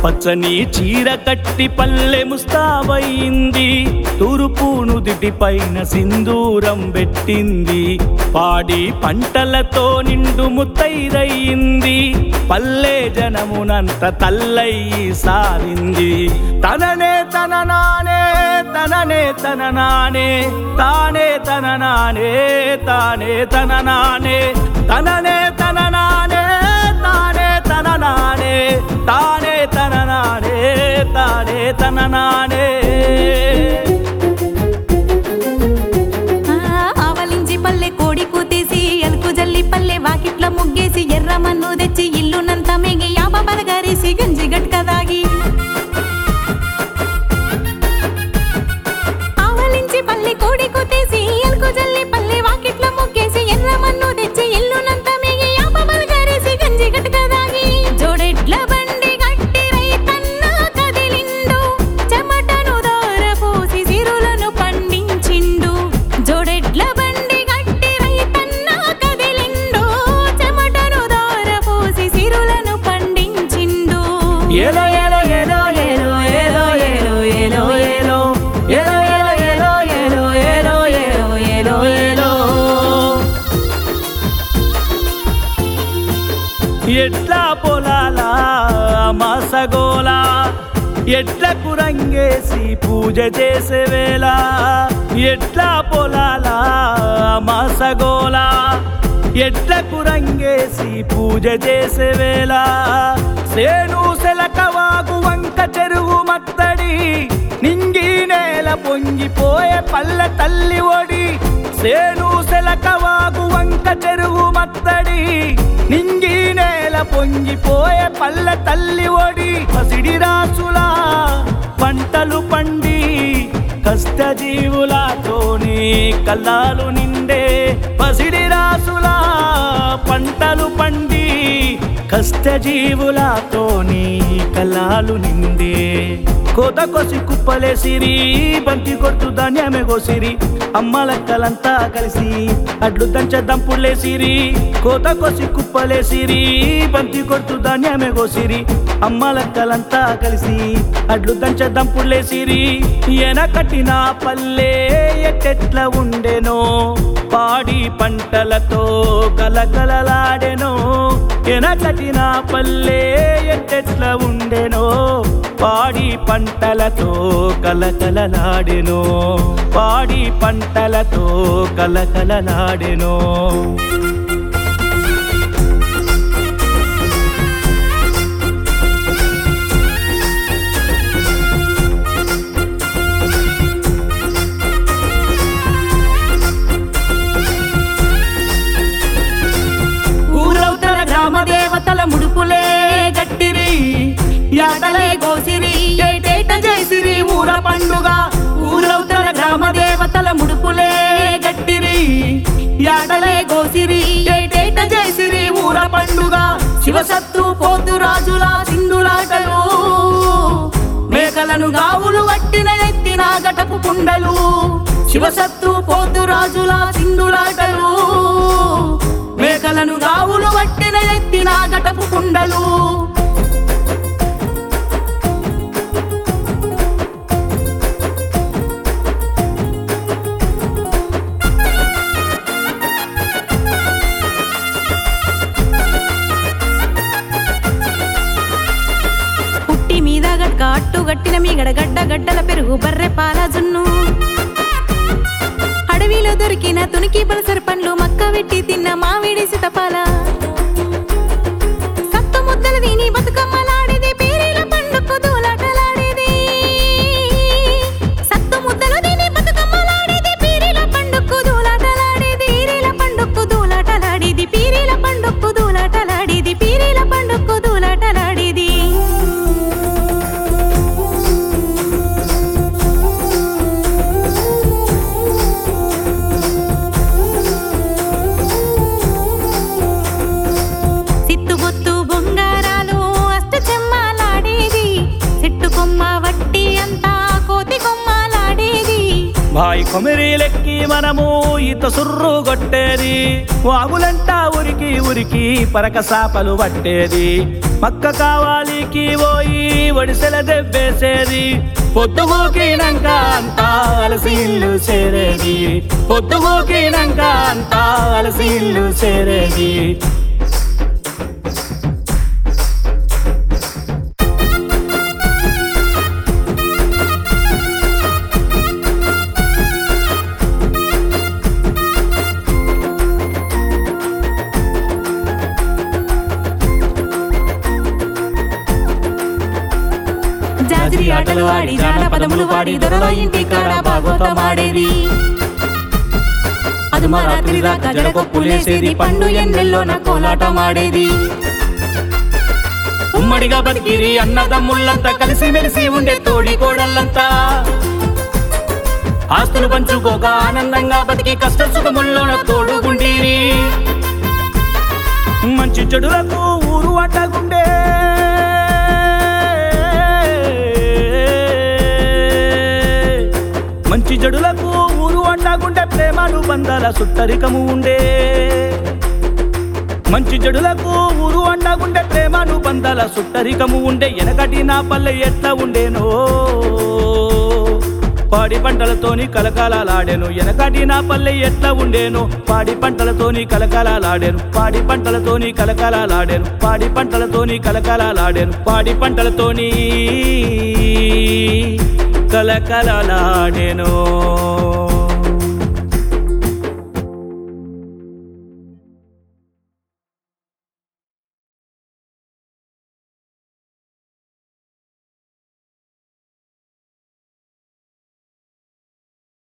పచ్చని చీర కట్టి పల్లె ముస్తాబయింది తూర్పు నుదిటి పైన సింధూరం పెట్టింది పాడి పంటలతో నిండు ముత్తైదయ్యింది పల్లె జనమునంత తల్లయ్యి సారింది తననే తన నానే తననే తన నానే తానే తన నానే తానే తన నానే తననే తన నానే తానే తన నానే తానే తన నానే తానే తన నానే ఆ, ఆవలించి పల్లె కోడి కూతేసి ఎలుకు జల్లి పల్లె వాకిట్ల ముగ్గేసి ఎర్ర మన్ను తెచ్చి ఇల్లునంత మేగి యాప బలగారేసి గంజి గట్క దాగి ఆవలించి పల్లె కోడి కూతేసి ఎలుకు జల్లి పల్లె వాకిట్ల ముగ్గేసి ఎర్ర మన్ను తెచ్చి ఇల్లునంత మేగి యాప బలగారేసి గంజి గట్క దాగి జోడెడ్ల బండి గట్టి రైతన్న కదిలిండు చెమటను దోర పోసి సిరులను పండించిండు జోడెడ్ల బండి గట్టి రైతన్న కదిలిండు చెమటను దోర పోసి సిరులను పండించిండు ఏలో ఏలో ఏలో ఏలో ఏలో ఏలో ఏలో ఏలో ఏలో ఏలో ఏలో ఏలో ఏలో ఏలో ఏలో ఎట్లా పొలాల మాసగోలా ఎట్లకు రంగేసి పూజ చేసే వేళ ఎట్లా పొలాల మాసగోలా ఎట్లకు రంగేసి పూజ చేసే వేళ సేను సెలకవాగు వంక చెరువు మత్తడి నింగి నేల పొంగిపోయే పల్లె తల్లి ఒడి సేను సెలకవాగు వంక చెరువు మత్తడి నింగి నేల పొంగిపోయే పల్లె తల్లి ఒడి పసిడి రాసులా పంటలు పండి కష్టజీవులతోని కల్లాలు నిండే పసిడి రాసులా పంటలు పండి కష్టజీవులతోని కల్లాలు నిండే కోత కొసి కుప్పలేసిరి బంతి కొడుతు ధాన్యమే కోసిరి అమ్మలక్కలంతా కలిసి అడ్లు దంచ దంపులేసిరి కోత కొసి కుప్పలేసిరి బంతి కొడుతు ధాన్యమే కోసిరి అమ్మలక్కలంతా కలిసి అడ్లు దంచ దంపులేసిరి ఎనకటిన పల్లె ఎట్టెట్ల ఉండెనో పాడి పంటలతో కలకలలాడెనో ఎనకటిన పల్లె ఎట్టెట్ల ఉండెనో పాడి పంటలతో కలకలలాడెనో పాడి పంటలతో కలకలలాడెనో ఊరవుతల గ్రామ దేవతల ముడుపులే గట్టిరి యాటలే గోసిరి ఏటేట చేసిరి ఊర పండుగ ఊరవుతల గ్రామ దేవతల ముడుపులే గట్టిరి యాటలే గోసిరి ఏటేట చేసిరి ఊర పండుగ శివసత్తు పోతు రాజుల సింధులాటలు మేకలను గావులు వట్టిన ఎత్తిన గటపు కుండలు శివసత్తు పోతు రాజుల సింధులాటలు మేకలను గావులు వట్టిన ఎత్తిన గటపు కుండలు పుట్టి మీద గట్క అట్టు గట్టిన మీగడ గడ్డ గడ్డల పెరుగు బర్రె పాల జున్ను అడవిలో దొరికిన తునికి పలసర పండ్లు మక్క వెట్టి తిన్న మామిడి సితపాల సత్తు ముద్దలు తిని బతుకమ్మలాడేది పీరీల పండుకు దూలాటలాడేది సత్తు ముద్దలు తిని బతుకమ్మలాడేది పీరీల పండుకు దూలాటలాడేది పీరీల పండుకు దూలాటలాడేది పీరీల పండుకు దూలాటలాడేది పీరీల పండుకు దూలాటలాడేది బాయి కొమిరీలెక్కి మనము ఈత సుర్రు కొట్టేది వాగులంటా ఉరికి ఉరికి పరక సాపలు పట్టేది పక్క కావాలికి పోయి ఒడిసెల దెబ్బేసేది పొద్దుమూకినాక అంతా అలసి ఇల్లు చేరేది పొద్దుమూకినాక అంతా అలసి ఇల్లు చేరేది జాజిరి ఆటలు ఆడి జానపదములు వాడి దొరల ఇంటి కాడ భాగవతమాడేది అది మా రాత్రి దాకా జడకొప్పులేసేది పండు ఎన్నెల్లోన కోలాటమాడేది ఉమ్మడిగా బతికిరి అన్నదమ్ముళ్ళంతా కలిసి మెలిసి ఉండే తోడి కోడళ్ళంతా ఆస్తులు పంచుకోక ఆనందంగా బతికి కష్ట సుఖముల్లోన తోడుగుండీరి మంచి చెడులకు ఊరు అడ్డగుండే మంచి చెడులకు ఊరు అండగుండే ప్రేమలు బంధాల సుట్టరికము ఉండే మంచి చెడులకు ఊరు అండగుండే ప్రేమను బంధాల సుట్టరికము ఉండే ఎనకటి నా పల్లె ఎట్లా ఉండేనో పాడి పంటలతోని కలకాలాడెను ఎనకటి నా పల్లె ఎట్లా ఉండేను పాడి పంటలతోని కలకాలాడెను పాడి పంటలతోని కలకాలాడెను పాడి పంటలతోని కలకాలాడెను పాడి పంటలతోని కలకలలాడెను